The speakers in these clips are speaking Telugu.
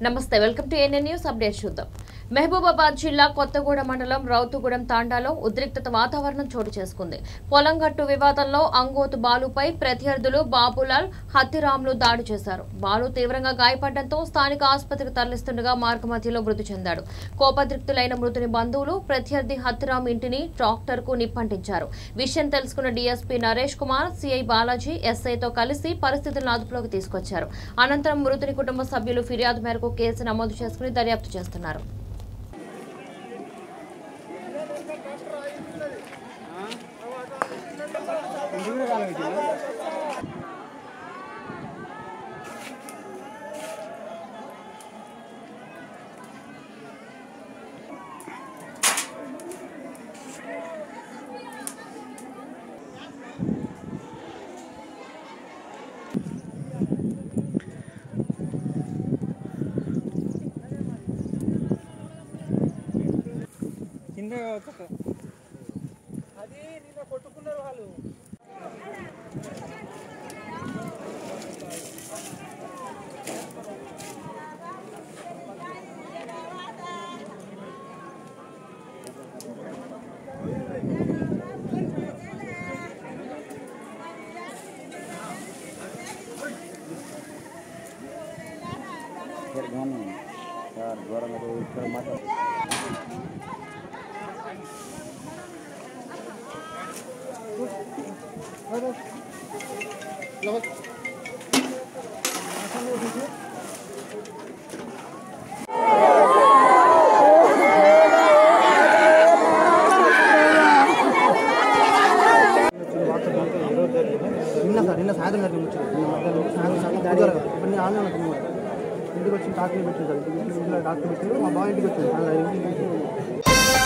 నమస్తే welcome to NN news update చూద్దాం మహబూబాబాద్ జిల్లా కొత్తగూడ మండలం రౌతుగూడెం తాండాలో ఉద్రిక్తత వాతావరణం చోటు చేసుకుంది పొలంగట్టు వివాదంలో అంగోతు బాలుపై ప్రత్యర్థులు బాబులాల్ హత్తిరాములు దాడి చేశారు బాలు తీవ్రంగా గాయపడడంతో స్థానిక ఆసుపత్రికి తరలిస్తుండగా మార్గ మధ్యలో మృతి చెందాడు కోపద్రిక్తులైన మృతుని బంధువులు ప్రత్యర్థి హత్తిరామ్ ఇంటిని ట్రాక్టర్ కు నిప్పంటించారు విషయం తెలుసుకున్న డీఎస్పీ నరేష్ కుమార్ సిఐ బాలాజీ ఎస్ఐతో కలిసి పరిస్థితులను అదుపులోకి తీసుకొచ్చారు అనంతరం మృతుని కుటుంబ సభ్యులు ఫిర్యాదు మేరకు కేసు నమోదు చేసుకుని దర్యాప్తు చేస్తున్నారు కింద ఒక అది నిన్న కొట్టుకున్నారు వాళ్ళు నిన్న సార్ నిన్న సాయంత్రం జరిగింది వచ్చింది నిన్న మధ్యాహ్నం సాయంత్రం సాయంత్రం కుదరదు ఇప్పుడు నేను ఆన్లైన్ అనుకున్నాను ఇంటికి వచ్చి డాక్టర్ పెట్టింది సార్ ఇంటికి ఇంట్లో డాక్టర్ పెట్టింది మా బావ ఇంటికి వచ్చింది సార్ ఇంటికి వచ్చి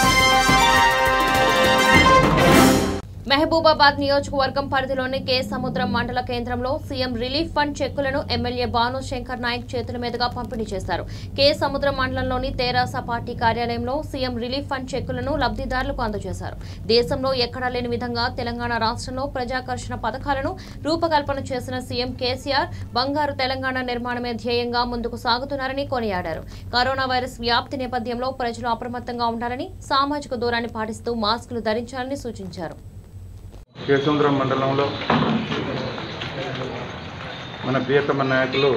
మహబూబాబాద్ నియోజకవర్గం పరిధిలోని కే సముద్రం మండల కేంద్రంలో సీఎం రిలీఫ్ ఫండ్ చెక్కులను ఎమ్మెల్యే బాను శంకర్ నాయక్ చేతుల మీదుగా పంపిణీ చేశారు కే సముద్రం మండలంలోని తెరాస పార్టీ కార్యాలయంలో సీఎం రిలీఫ్ ఫండ్ చెక్కులను లబ్ధిదారులకు అందజేశారు దేశంలో ఎక్కడా లేని విధంగా తెలంగాణ రాష్ట్రంలో ప్రజాకర్షణ పథకాలను రూపకల్పన చేసిన సీఎం కేసీఆర్ బంగారు తెలంగాణ నిర్మాణమే ధ్యేయంగా ముందుకు సాగుతున్నారని కొనియాడారు కరోనా వైరస్ వ్యాప్తి నేపథ్యంలో ప్రజలు అప్రమత్తంగా ఉండాలని సామాజిక దూరాన్ని పాటిస్తూ మాస్కులు ధరించాలని సూచించారు కేసముద్రం మండలంలో మన ప్రియతమ నాయకులు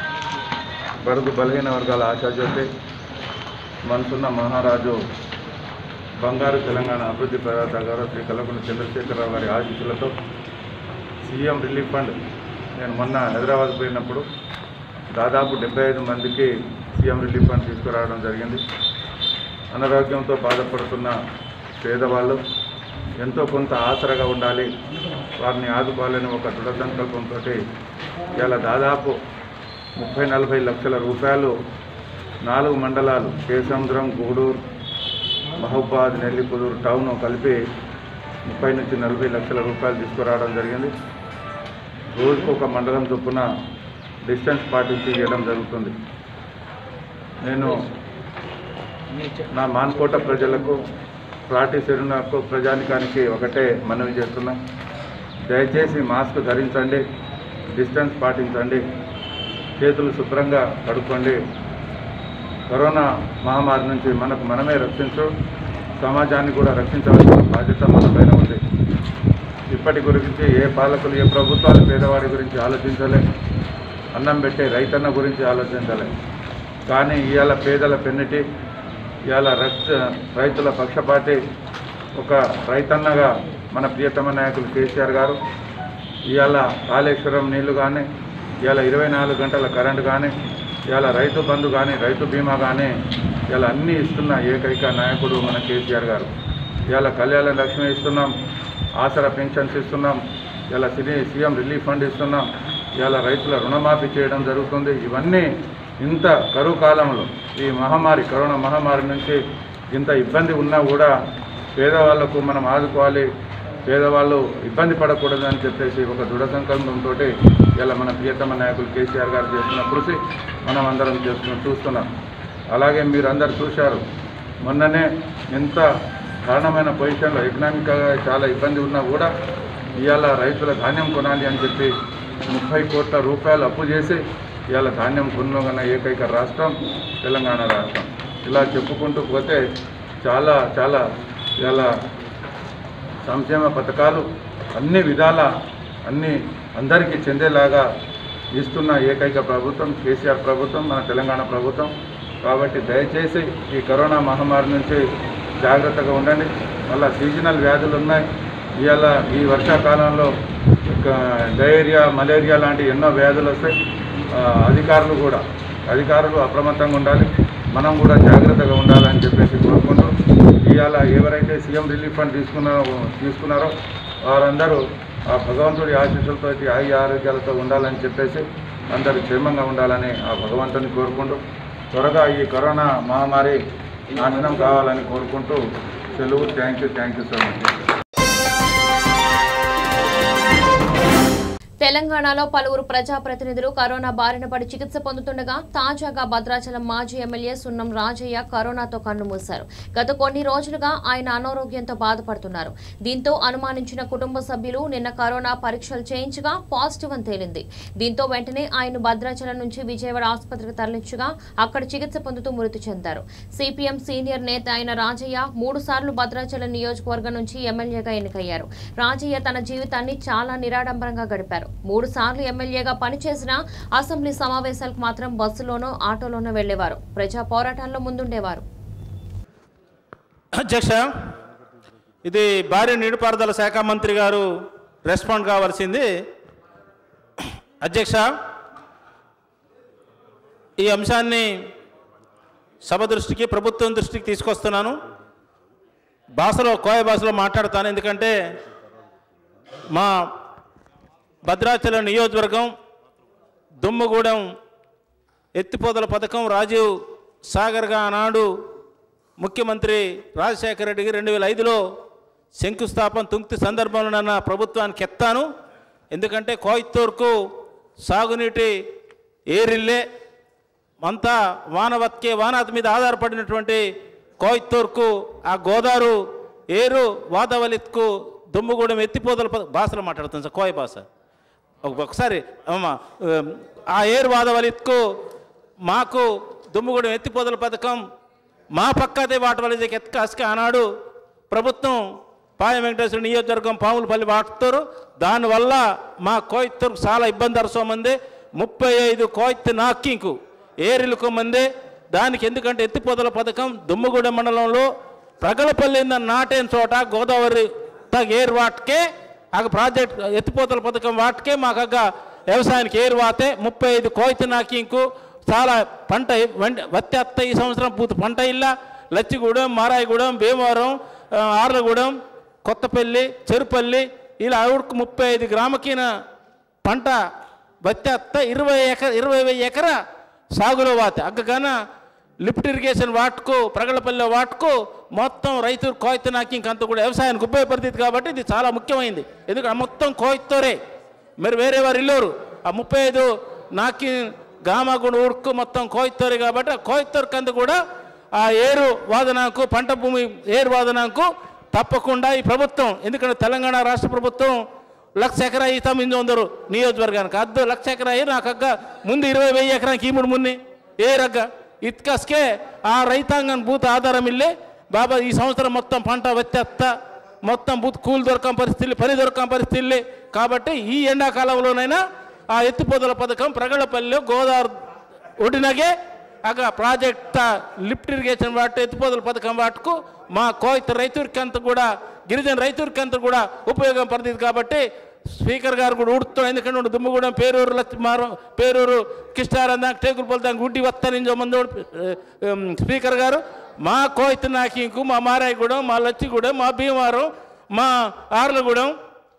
బడుగు బలహీన వర్గాల ఆశాజ్యోతి మనసున్న మహారాజు బంగారు తెలంగాణ అభివృద్ధి ప్రదాత గౌరవ శ్రీ కల్లకుంట చంద్రశేఖరరావు గారి ఆశీస్సులతో సీఎం రిలీఫ్ ఫండ్ నేను మొన్న హైదరాబాద్ పోయినప్పుడు దాదాపు డెబ్బై ఐదు మందికి సీఎం రిలీఫ్ ఫండ్ తీసుకురావడం జరిగింది అనారోగ్యంతో బాధపడుతున్న పేదవాళ్ళు ఎంతో కొంత ఆసరగా ఉండాలి వారిని ఆదుకోవాలని ఒక దృఢ సంకల్పంతో ఇలా దాదాపు ముప్పై నలభై లక్షల రూపాయలు నాలుగు మండలాలు కేసముద్రం గూడూరు మహబాద్ నెల్లిపుదూరు టౌన్ కలిపి ముప్పై నుంచి నలభై లక్షల రూపాయలు తీసుకురావడం జరిగింది రోజుకు ఒక మండలం చొప్పున డిస్టెన్స్ పాటించి చేయడం జరుగుతుంది నేను నా మాన్కోట ప్రజలకు ప్రాటి సెరునకు ప్రజానికానికి ఒకటే మనవి చేస్తున్నా దయచేసి మాస్క్ ధరించండి డిస్టెన్స్ పాటించండి చేతులు శుభ్రంగా కడుక్కోండి కరోనా మహమ్మారి నుంచి మనకు మనమే రక్షించు సమాజాన్ని కూడా రక్షించవలసిన బాధ్యత మన పైన ఉంది ఇప్పటి గురించి ఏ పాలకులు ఏ ప్రభుత్వాలు పేదవాడి గురించి ఆలోచించలే అన్నం పెట్టే రైతన్న గురించి ఆలోచించలే కానీ ఇవాళ పేదల పెన్నిటి ఇవాళ రక్త రైతుల పక్షపాటి ఒక రైతన్నగా మన ప్రియతమ నాయకులు కేసీఆర్ గారు ఇవాళ కాళేశ్వరం నీళ్లు కానీ ఇవాళ ఇరవై నాలుగు గంటల కరెంటు కానీ ఇవాళ రైతు బంధు కానీ రైతు బీమా కానీ ఇవాళ అన్నీ ఇస్తున్న ఏకైక నాయకుడు మన కేసీఆర్ గారు ఇవాళ కళ్యాణ లక్ష్మి ఇస్తున్నాం ఆసరా పెన్షన్స్ ఇస్తున్నాం ఇలా సినీ సీఎం రిలీఫ్ ఫండ్ ఇస్తున్నాం ఇవాళ రైతుల రుణమాఫీ చేయడం జరుగుతుంది ఇవన్నీ ఇంత కరువు కాలంలో ఈ మహమ్మారి కరోనా మహమ్మారి నుంచి ఇంత ఇబ్బంది ఉన్నా కూడా పేదవాళ్లకు మనం ఆదుకోవాలి పేదవాళ్ళు ఇబ్బంది పడకూడదని చెప్పేసి ఒక దృఢ సంకల్పంతో ఇలా మన ప్రియతమ నాయకులు కేసీఆర్ గారు చేస్తున్న కృషి మనం అందరం చేస్తున్న చూస్తున్నాం అలాగే మీరు అందరు చూశారు మొన్ననే ఎంత కారణమైన పొజిషన్లో ఎకనామిక్గా చాలా ఇబ్బంది ఉన్నా కూడా ఇవాళ రైతుల ధాన్యం కొనాలి అని చెప్పి ముప్పై కోట్ల రూపాయలు అప్పు చేసి ఇవాళ ధాన్యం కొనుగోగన్న ఏకైక రాష్ట్రం తెలంగాణ రాష్ట్రం ఇలా చెప్పుకుంటూ పోతే చాలా చాలా ఇవాళ సంక్షేమ పథకాలు అన్ని విధాల అన్ని అందరికీ చెందేలాగా ఇస్తున్న ఏకైక ప్రభుత్వం కేసీఆర్ ప్రభుత్వం మన తెలంగాణ ప్రభుత్వం కాబట్టి దయచేసి ఈ కరోనా మహమ్మారి నుంచి జాగ్రత్తగా ఉండండి మళ్ళీ సీజనల్ వ్యాధులు ఉన్నాయి ఇవాళ ఈ వర్షాకాలంలో ఇక డయేరియా మలేరియా లాంటి ఎన్నో వ్యాధులు వస్తాయి ఆ, అధికారులు కూడా అధికారులు అప్రమత్తంగా ఉండాలి మనం కూడా జాగ్రత్తగా ఉండాలని చెప్పేసి కోరుకుంటూ ఇవాళ ఎవరైతే సీఎం రిలీఫ్ ఫండ్ తీసుకున్నారో తీసుకున్నారో వారందరూ ఆ భగవంతుడి ఆశీస్సులతో ఆయి ఆరోగ్యాలతో ఉండాలని చెప్పేసి అందరూ క్షేమంగా ఉండాలని ఆ భగవంతుని కోరుకుంటూ త్వరగా ఈ కరోనా మహమ్మారి నాశనం కావాలని కోరుకుంటూ సెలవు thank you thank you so much తెలంగాణలో పలువురు ప్రజాప్రతినిధులు కరోనా బారిన పడి చికిత్స పొందుతుండగా తాజాగా భద్రాచలం మాజీ ఎమ్మెల్యే సున్నం రాజయ్య కరోనాతో కన్నుమూశారు గత కొన్ని రోజులుగా ఆయన అనారోగ్యంతో బాధపడుతున్నారు దీంతో అనుమానించిన కుటుంబ సభ్యులు నిన్న కరోనా పరీక్షలు చేయించగా పాజిటివ్ అని తేలింది దీంతో వెంటనే ఆయన భద్రాచలం నుంచి విజయవాడ ఆసుపత్రికి తరలించగా అక్కడ చికిత్స పొందుతూ మృతి చెందారు సిపిఎం సీనియర్ నేత అయిన రాజయ్య మూడు సార్లు భద్రాచలం నియోజకవర్గం నుంచి ఎమ్మెల్యేగా ఎన్నికయ్యారు రాజయ్య తన జీవితాన్ని చాలా నిరాడంబరంగా గడిపారు మూడు సార్లు ఎమ్మెల్యేగా పనిచేసిన అసెంబ్లీ సమావేశాలకు మాత్రం బస్సులోనో ఆటోలోనో వెళ్లేవారు ప్రజా పోరాటాల్లో ముందుండేవారు అధ్యక్ష ఇది భారీ నీటిపారుదల శాఖ మంత్రి గారు రెస్పాండ్ కావాల్సింది అధ్యక్ష ఈ అంశాన్ని సభ దృష్టికి ప్రభుత్వం దృష్టికి తీసుకొస్తున్నాను భాషలో కోయ భాషలో మాట్లాడతాను ఎందుకంటే మా భద్రాచలం నియోజకవర్గం దుమ్మగూడెం ఎత్తిపోతల పథకం రాజీవ్ సాగర్గా ఆనాడు ముఖ్యమంత్రి రాజశేఖర రెడ్డికి రెండు వేల ఐదులో శంకుస్థాపన తుంక్తి సందర్భంలో నన్న ప్రభుత్వానికి ఎత్తాను ఎందుకంటే కోయిత్తూరుకు సాగునీటి ఏరిల్లే అంతా వానవత్కే వానాత మీద ఆధారపడినటువంటి కోయిత్తూరుకు ఆ గోదావరి ఏరు వాదవలిత్కు దుమ్ముగూడెం ఎత్తిపోతల ప- భాషలో మాట్లాడుతుంది సార్ కోయ భాష ఒక- ఒకసారి అమ్మ ఉమ్, ఆ ఏరు వాదవలిత్కు మాకు దుమ్ముగూడెం ఎత్తిపోతల పథకం మా పక్కదే వాటి వల్ల ఎత్తుకాసుకి ఆనాడు ప్రభుత్వం పాయ వెంకటేశ్వర నియోజకవర్గం పాములపల్లి వాడుతారు దానివల్ల మా కోయిత్తూరు చాలా ఇబ్బంది అరసోమంది ముప్పై ఐదు కోయిత్తు నాకింకు ఏరిలకు మంది దానికి ఎందుకంటే ఎత్తిపోతల పథకం దుమ్ముగూడెం మండలంలో ప్రగలపల్లి నాటైన చోట గోదావరి తగ్గ ఏరు వాటికే ఆ ప్రాజెక్ట్ ఎత్తిపోతల పథకం వాటికే మాకగ్గ వ్యవసాయానికి ఏరు వాతే ముప్పై ఐదు కోయిత నాకింకు చాలా పంట వెంట వత్తి అత్త ఈ సంవత్సరం పూత పంట ఇల్ల లచ్చిగూడెం మారాయిగూడెం భీమవరం ఆ, ఆర్లగూడెం కొత్తపల్లి చెరుపల్లి ఇలా ఆవిడకు ముప్పై ఐదు గ్రామకిన పంట వత్తి అత్త ఇరవై ఎకర ఇరవై వెయ్యి ఎకర సాగులో వాత అగ్గగాన లిఫ్ట్ ఇరిగేషన్ వాటుకు ప్రగలపల్లి వాటుకు మొత్తం రైతు కోయిత నాకింగ్ అంతా కూడా వ్యవసాయానికి ఉపయోగపడుతుంది కాబట్టి ఇది చాలా ముఖ్యమైనది ఎందుకంటే మొత్తం కోయిత్తోరే మరి వేరే వారు ఇల్లోరు ఆ ముప్పై ఐదు నాకి గామగుండు ఊరుకు మొత్తం కోయిత్తోరే కాబట్టి ఆ కోయిత్తోరు కందు కూడా ఆ ఏరు వాదనకు పంట భూమి ఏరు వాదనకు తప్పకుండా ఈ ప్రభుత్వం ఎందుకంటే తెలంగాణ రాష్ట్ర ప్రభుత్వం లక్ష ఎకరా ఈత మింజి ఉందరు నియోజకవర్గానికి అద్దు లక్ష ఎకరా అయ్యి నాకు అగ్గ ముందు ఇరవై వెయ్యి ఎకరానికి ఈ మూడు మున్ని ఏ రగ్గ ఇత్కస్కే ఆ రైతాంగం భూత ఆధారం ఇల్లే బాబా ఈ సంవత్సరం మొత్తం పంట వచ్చేస్త మొత్తం భూత కూలి దొరకం పరిస్థితులు పని దొరకం పరిస్థితులు కాబట్టి ఈ ఎండాకాలంలోనైనా ఆ ఎత్తిపోతల పథకం ప్రగళపల్లిలో గోదావరి ఒడినగే అక్కడ ప్రాజెక్ట్ లిఫ్ట్ ఇరిగేషన్ వాటి ఎత్తిపోతల పథకం వాటికు మా కోయిత రైతురికి అంతా కూడా గిరిజన రైతురికి అంతా కూడా ఉపయోగం పడుతుంది కాబట్టి స్పీకర్ గారు కూడా ఉడుతున్నాడు ఎందుకంటే ఉండు దుమ్మగూడెం పేరూరు లక్ష్మి మారం పేరూరు కిష్టారందా టేకులపల్లి దానికి గుడ్డి వస్తానించో మంది స్పీకర్ గారు మా కోయిత నాకింకు మా మారాయిగూడెం మా లచ్చిగూడెం మా భీమవరం మా ఆర్లగూడెం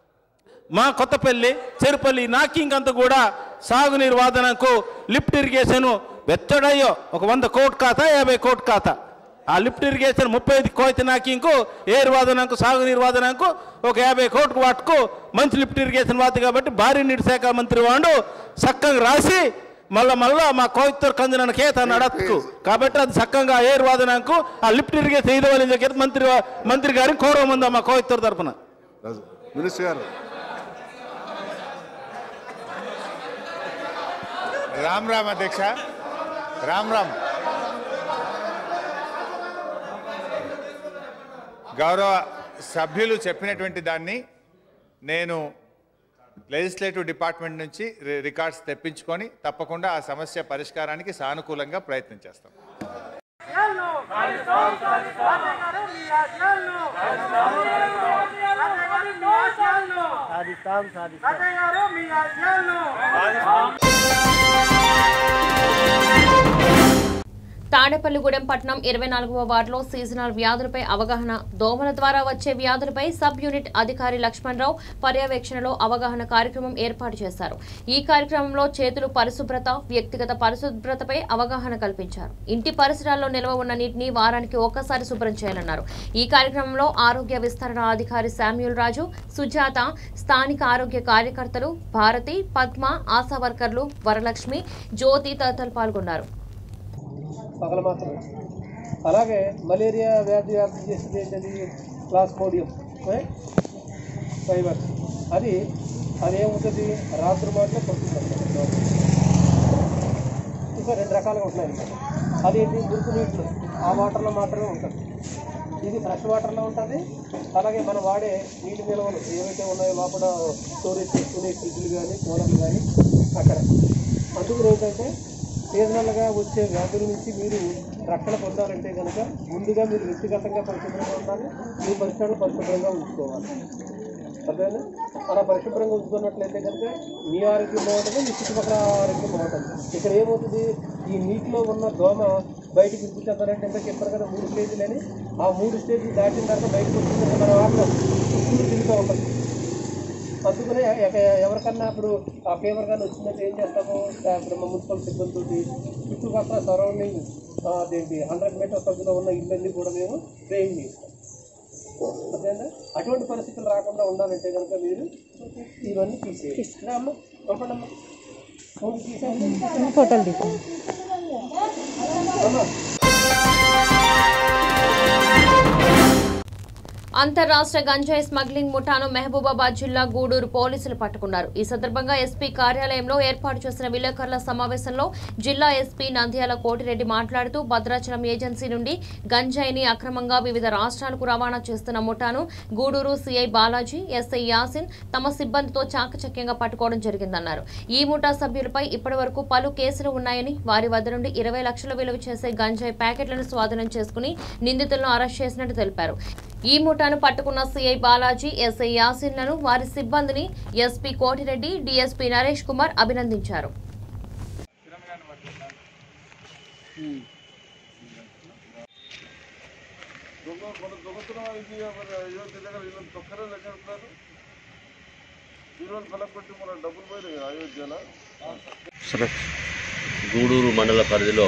మా కొత్తపల్లి చెరుపల్లి నాకింగ్ అంతా కూడా సాగునీరు వాదనకు లిఫ్ట్ ఇరిగేషన్ వెచ్చడయ్యో ఒక వంద కోట్ ఖాతా యాభై కోట్ ఖాతా ఆ లిఫ్ట్ ఇరిగేషన్ ముప్పై ఐదు కోయిత నాకింకు ఏరు వాదనకు సాగునీరు వాదనకు ఒక యాభై కోట్కు వాటుకు మంచి లిఫ్ట్ ఇరిగేషన్ వాత కాబట్టి భారీ నీటి శాఖ మంత్రి వాడు చక్కగా రాసి మళ్ళా మళ్ళా మా కోయిత్తూరు కందిన కేత నడత్కు కాబట్టి అది చక్కగా ఏరు వాదనకు ఆ లిఫ్ట్ ఇరిగేషన్ ఐదు వాళ్ళ దగ్గర మంత్రి మంత్రి గారిని కోరమందా మా కోయిత్తూరు తరపున రాజు మినిస్టర్ గారు రామ్ రామ్ అధ్యక్ష రామ్ రామ్ గౌరవ సభ్యులు చెప్పినటువంటి దాన్ని నేను లెజిస్లేటివ్ డిపార్ట్మెంట్ నుంచి రి- రికార్డ్స్ తెప్పించుకొని తప్పకుండా ఆ సమస్య పరిష్కారానికి సానుకూలంగా ప్రయత్నం చేస్తాం సాధిస్తాం సాధిస్తాం తాడేపల్లిగూడెం పట్టణం ఇరవై నాలుగవ వార్డులో సీజనల్ వ్యాధులపై అవగాహన దోమల ద్వారా వచ్చే వ్యాధులపై సబ్ యూనిట్ అధికారి లక్ష్మణరావు పర్యవేక్షణలో అవగాహన కార్యక్రమం ఏర్పాటు చేశారు ఈ కార్యక్రమంలో చేతులు పరిశుభ్రత వ్యక్తిగత పరిశుభ్రతపై అవగాహన కల్పించారు ఇంటి పరిసరాల్లో నిల్వ ఉన్న నీటిని వారానికి ఒక్కసారి శుభ్రం చేయాలన్నారు ఈ కార్యక్రమంలో ఆరోగ్య విస్తరణ అధికారి శామ్యూల్ రాజు సుజాత స్థానిక ఆరోగ్య కార్యకర్తలు భారతి పద్మ ఆశా వర్కర్లు వరలక్ష్మి జ్యోతి తదితరులు పాల్గొన్నారు పగల మాత్రమే అలాగే మలేరియా వ్యాధి వ్యాప్తి చేసేది ఏంటది క్లాస్మోడియం ఫైబర్ అది అది ఏముంటుంది రాత్రి మాటలో పడుతుంది ఇంకా రెండు రకాలుగా ఉంటున్నాయి ఇంకా అదేంటి మురుకు నీటిలో ఆ వాటర్లో మాత్రమే ఉంటుంది ఇది ఫ్రెష్ వాటర్లో ఉంటుంది అలాగే మనం వాడే నీటి నిల్వలు ఏవైతే ఉన్నాయో లోపల స్టోరేజ్ చేసుకునే ఫ్రిడ్జ్లు కానీ కూలర్లు కానీ అక్కడ అందుకు ఏంటంటే సీజనల్గా వచ్చే వ్యాధుల నుంచి మీరు రక్షణ పొందాలంటే కనుక ముందుగా మీరు వ్యక్తిగతంగా పరిశుభ్రంగా ఉండాలి మీ పరిసరాలు పరిశుభ్రంగా ఉంచుకోవాలి అర్థమైందా అలా పరిశుభ్రంగా ఉంచుకున్నట్లయితే కనుక మీ ఆరోగ్యం బాగుంటుంది మీ చుట్టుపక్కల ఆరోగ్యం బాగుంటుంది ఇక్కడ ఏమవుతుంది ఈ నీటిలో ఉన్న దోమ బయటికి విడిపించారంటే ఇంత చెప్పారు కదా మూడు స్టేజీలు అని ఆ మూడు స్టేజీలు దాటిన తర్వాత బయటకు వచ్చిందంటే మన వాటిలో చుట్టూ తిరుగుతూ ఉంటుంది అందుకనే ఎక- ఎవరికన్నా ఇప్పుడు ఆ ఫీవర్ కానీ వచ్చిందంటే ఏం చేస్తాము ఆ ఇప్పుడు మా మున్సిపల్ సిబ్బందితో చుట్టుపక్కల సరౌండింగ్ అదేంటి హండ్రెడ్ మీటర్స్ పరిధిలో ఉన్న ఇళ్ళన్నీ కూడా మేము ట్రైన్ చేస్తాం అదేనా అటువంటి పరిస్థితులు రాకుండా ఉండాలంటే కనుక మీరు ఇవన్నీ తీసేయాలి రా అమ్మ, పంపండి అమ్మ. ఫోన్ తీసేయండి. ఫోటోలు తీసాను అమ్మ. అంతర్రాష్ట్ర గంజాయి స్మగ్లింగ్ ముఠాను మహబూబాబాద్ జిల్లా గూడూరు పోలీసులు పట్టుకున్నారు ఈ సందర్భంగా ఎస్పీ కార్యాలయంలో ఏర్పాటు చేసిన విలేకరుల సమావేశంలో జిల్లా ఎస్పీ నంద్యాల కోటిరెడ్డి మాట్లాడుతూ భద్రాచలం ఏజెన్సీ నుండి గంజాయిని అక్రమంగా వివిధ రాష్ట్రాలకు రవాణా చేస్తున్న ముఠాను గూడూరు సీఐ బాలాజీ ఎస్ఐ యాసిన్ తమ సిబ్బందితో చాకచక్యంగా పట్టుకోవడం జరిగిందన్నారు ఈ ముఠా సభ్యులపై ఇప్పటివరకు పలు కేసులు ఉన్నాయని వారి వద్ద నుండి ఇరవై లక్షల విలువ చేసే గంజాయి ప్యాకెట్లను స్వాధీనం చేసుకుని నిందితులను అరెస్ట్ చేసినట్టు తెలిపారు ఈ ముఠాను పట్టుకున్న సీఐ బాలాజీ ఎస్ఐ యాసిన్లను వారి సిబ్బందిని ఎస్పీ కోటిరెడ్డి డీఎస్పీ నరేష్ కుమార్ అభినందించారు గూడూరు మండల పరిధిలో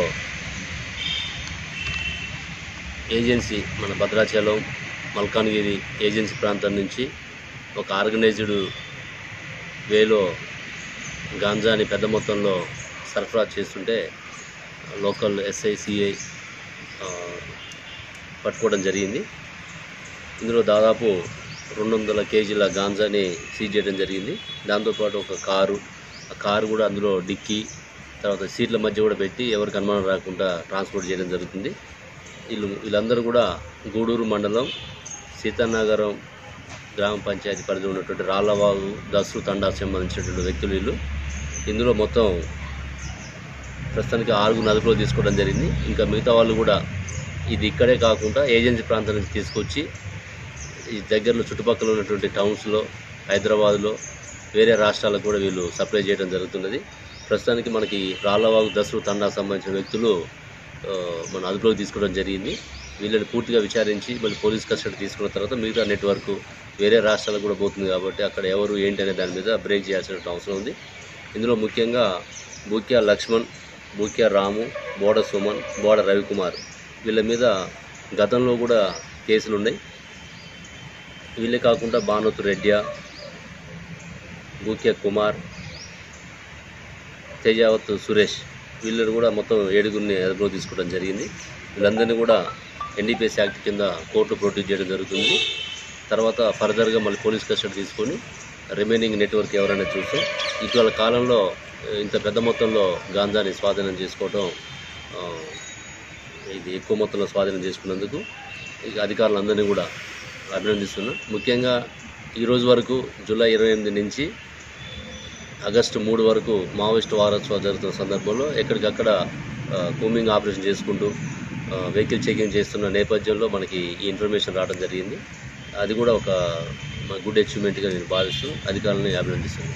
ఏజెన్సీ మన భద్రాచలం మల్కాన్గిరి ఏజెన్సీ ప్రాంతం నుంచి ఒక ఆర్గనైజ్డ్ వేలో గాంజాని పెద్ద మొత్తంలో సరఫరా చేస్తుంటే లోకల్ ఎస్ఐ సిఐ పట్టుకోవడం జరిగింది ఇందులో దాదాపు రెండు వందల కేజీల గాంజాని సీజ్ చేయడం జరిగింది దాంతోపాటు ఒక కారు ఆ కారు కూడా అందులో డిక్కీ తర్వాత సీట్ల మధ్య కూడా పెట్టి ఎవరికి అనుమానం రాకుండా ట్రాన్స్పోర్ట్ చేయడం జరుగుతుంది వీళ్ళు వీళ్ళందరూ కూడా గూడూరు మండలం సీతానగరం గ్రామ పంచాయతీ పరిధిలో ఉన్నటువంటి రాళ్ళవాగు దసరు తండాకు సంబంధించినటువంటి వ్యక్తులు వీళ్ళు ఇందులో మొత్తం ప్రస్తుతానికి ఆరుగురు అదుపులో తీసుకోవడం జరిగింది ఇంకా మిగతా వాళ్ళు కూడా ఇది ఇక్కడే కాకుండా ఏజెన్సీ ప్రాంతం నుంచి తీసుకొచ్చి ఈ దగ్గరలో చుట్టుపక్కల ఉన్నటువంటి టౌన్స్లో హైదరాబాద్లో వేరే రాష్ట్రాలకు కూడా వీళ్ళు సప్లై చేయడం జరుగుతున్నది ప్రస్తుతానికి మనకి రాళ్ళవాగు దసరు తండాకు సంబంధించిన వ్యక్తులు ఆ, మన అదుపులోకి తీసుకోవడం జరిగింది వీళ్ళని పూర్తిగా విచారించి మళ్ళీ పోలీస్ కస్టడీ తీసుకున్న తర్వాత మిగతా నెట్వర్క్ వేరే రాష్ట్రాలకు కూడా పోతుంది కాబట్టి అక్కడ ఎవరు ఏంటి అనే దాని మీద బ్రేక్ చేయాల్సిన అవసరం ఉంది ఇందులో ముఖ్యంగా బూక్యా లక్ష్మణ్ బూక్యా రాము బోడ సుమన్ బోడ రవికుమార్ వీళ్ళ మీద గతంలో కూడా కేసులు ఉన్నాయి వీళ్ళే కాకుండా భానుతు రెడ్డి బూక్యా కుమార్ తేజావత్ సురేష్ వీళ్ళని కూడా మొత్తం ఏడుగురిని అదుపులో తీసుకోవడం జరిగింది వీళ్ళందరినీ కూడా ఎన్డీపీఎస్ యాక్ట్ కింద కోర్టు ప్రొడ్యూస్ చేయడం జరుగుతుంది తర్వాత ఫర్దర్గా మళ్ళీ పోలీస్ కస్టడీ తీసుకొని రిమైనింగ్ నెట్వర్క్ ఎవరైనా చూస్తాం ఇటీవల కాలంలో ఇంత పెద్ద మొత్తంలో గాంజాని స్వాధీనం చేసుకోవడం ఆ, ఇది ఎక్కువ మొత్తంలో స్వాధీనం చేసుకున్నందుకు ఇక అధికారులందరినీ కూడా అభినందిస్తున్నా ముఖ్యంగా ఈ రోజు వరకు జూలై ఇరవై ఎనిమిది నుంచి ఆగస్టు మూడు వరకు మావోయిస్టు వారోత్సవాలు జరుగుతున్న సందర్భంలో ఎక్కడికక్కడ ఆ, కూమింగ్ ఆపరేషన్ చేసుకుంటూ ఆ, వెహికల్ చెకింగ్ చేస్తున్న నేపథ్యంలో మనకి ఈ ఇన్ఫర్మేషన్ రావడం జరిగింది అది కూడా ఒక గుడ్ అచీవ్మెంట్గా నేను భావిస్తూ అధికారులని అభినందిస్తున్నాను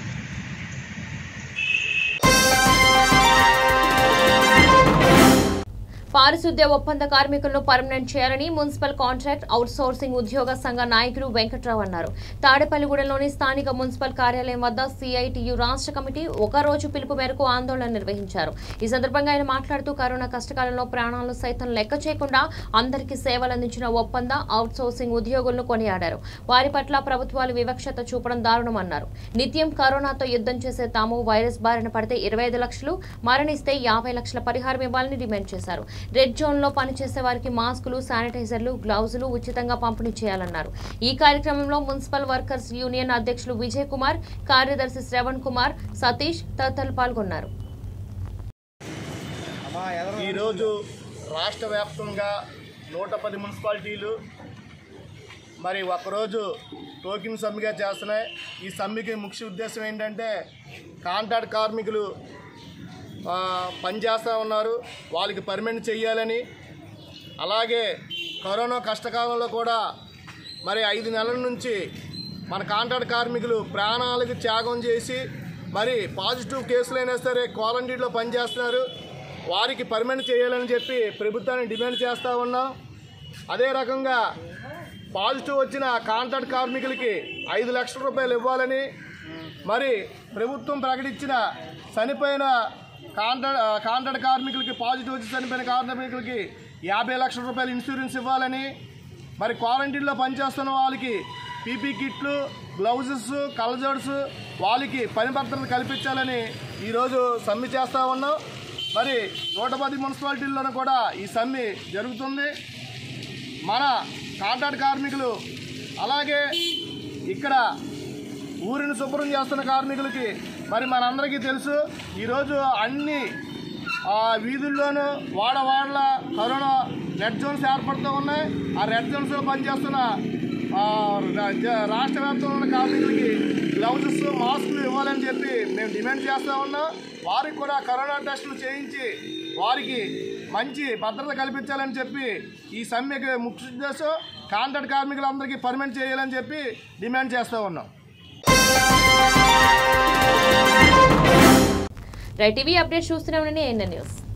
పారిశుద్ధ్య ఒప్పంద కార్మికులను పర్మనెంట్ చేయాలని మున్సిపల్ కాంట్రాక్ట్ అవుట్సోర్సింగ్ ఉద్యోగ సంఘ నాయకులు వెంకట్రావు అన్నారు తాడేపల్లిగూడెంలోని స్థానిక మున్సిపల్ కార్యాలయం వద్ద సిఐటియు రాష్ట్ర కమిటీ ఒక రోజు పిలుపు మేరకు ఆందోళన నిర్వహించారు ఈ సందర్భంగా ఆయన మాట్లాడుతూ కరోనా కష్టకాలంలో ప్రాణాలను సైతం లెక్క చేయకుండా అందరికీ సేవలు అందించిన ఒప్పంద అవుట్సోర్సింగ్ ఉద్యోగులను కొనియాడారు వారి పట్ల ప్రభుత్వాలు వివక్షత చూపడం దారుణమన్నారు నిత్యం కరోనాతో యుద్ధం చేసే తాము వైరస్ బారిన పడితే ఇరవై ఐదు లక్షలు మరణిస్తే యాభై లక్షల పరిహారం ఇవ్వాలని డిమాండ్ చేశారు రెడ్ జోన్ లో పనిచేసే వారికి మాస్కులు శానిటైజర్లు గ్లౌజులు ఉచితంగా పంపిణీ చేయాలన్నారు ఈ కార్యక్రమంలో మున్సిపల్ వర్కర్స్ యూనియన్ అధ్యక్షులు విజయ్ కుమార్ కార్యదర్శి శ్రవణ్ కుమార్ సతీష్ తదితరులు పాల్గొన్నారు ఈరోజు రాష్ట్ర వ్యాప్తంగా నూట పది మున్సిపాలిటీలు మరి ఒకరోజు టోకెన్ సమ్మెగా చేస్తున్నాయి ఈ సమ్మెకి ముఖ్య ఉద్దేశం ఏంటంటే కాంట్రాక్ట్ కార్మికులు ఆ, పనిచేస్తూ ఉన్నారు వాళ్ళకి పర్మనెంట్ చేయాలని అలాగే కరోనా కష్టకాలంలో కూడా మరి ఐదు నెలల నుంచి మన కాంట్రాక్ట్ కార్మికులు ప్రాణాలకు త్యాగం చేసి మరి పాజిటివ్ కేసులైనా సరే క్వారంటైన్లో పనిచేస్తున్నారు వారికి పర్మనెంట్ చేయాలని చెప్పి ప్రభుత్వాన్ని డిమాండ్ చేస్తూ ఉన్నాం అదే రకంగా పాజిటివ్ వచ్చిన కాంట్రాక్ట్ కార్మికులకి ఐదు లక్షల రూపాయలు ఇవ్వాలని మరి ప్రభుత్వం ప్రకటించిన చనిపోయిన కాంట్రాక్ట్ కాంట్రాక్ట్ కార్మికులకి పాజిటివ్ వచ్చి చనిపోయిన కార్మికులకి యాభై లక్షల రూపాయలు ఇన్సూరెన్స్ ఇవ్వాలని మరి క్వారంటైన్లో పనిచేస్తున్న వాళ్ళకి పీపీ కిట్లు గ్లౌజెస్ కలజోడ్స్ వాళ్ళకి పని భద్రత కల్పించాలని ఈరోజు సమ్మె చేస్తూ ఉన్నాం మరి నూట పది మున్సిపాలిటీల్లోనూ కూడా ఈ సమ్మె జరుగుతుంది మన కాంట్రాక్ట్ కార్మికులు అలాగే ఇక్కడ ఊరిని శుభ్రం చేస్తున్న కార్మికులకి మరి మనందరికీ తెలుసు ఈరోజు అన్ని ఆ, వీధుల్లోనూ వాడవాడల కరోనా రెడ్ జోన్స్ ఏర్పడుతూ ఉన్నాయి ఆ రెడ్ జోన్స్లో పనిచేస్తున్న ఆ, రా- జ- రాష్ట్ర వ్యాప్తంగా ఉన్న కార్మికులకి గ్లౌజెస్ మాస్కులు ఇవ్వాలని చెప్పి మేము డిమాండ్ చేస్తూ ఉన్నాం వారికి కూడా కరోనా టెస్టులు చేయించి వారికి మంచి భద్రత కల్పించాలని చెప్పి ఈ సమ్మెకి ముఖ్య ఉద్దేశం కాంట్రాక్ట్ కార్మికులందరికీ పర్మనెంట్ చేయాలని చెప్పి డిమాండ్ చేస్తూ ఉన్నాం రైట్ టీవీ అప్డేట్ చూస్తూనే ఉండండి ఎన్ఎన్ న్యూస్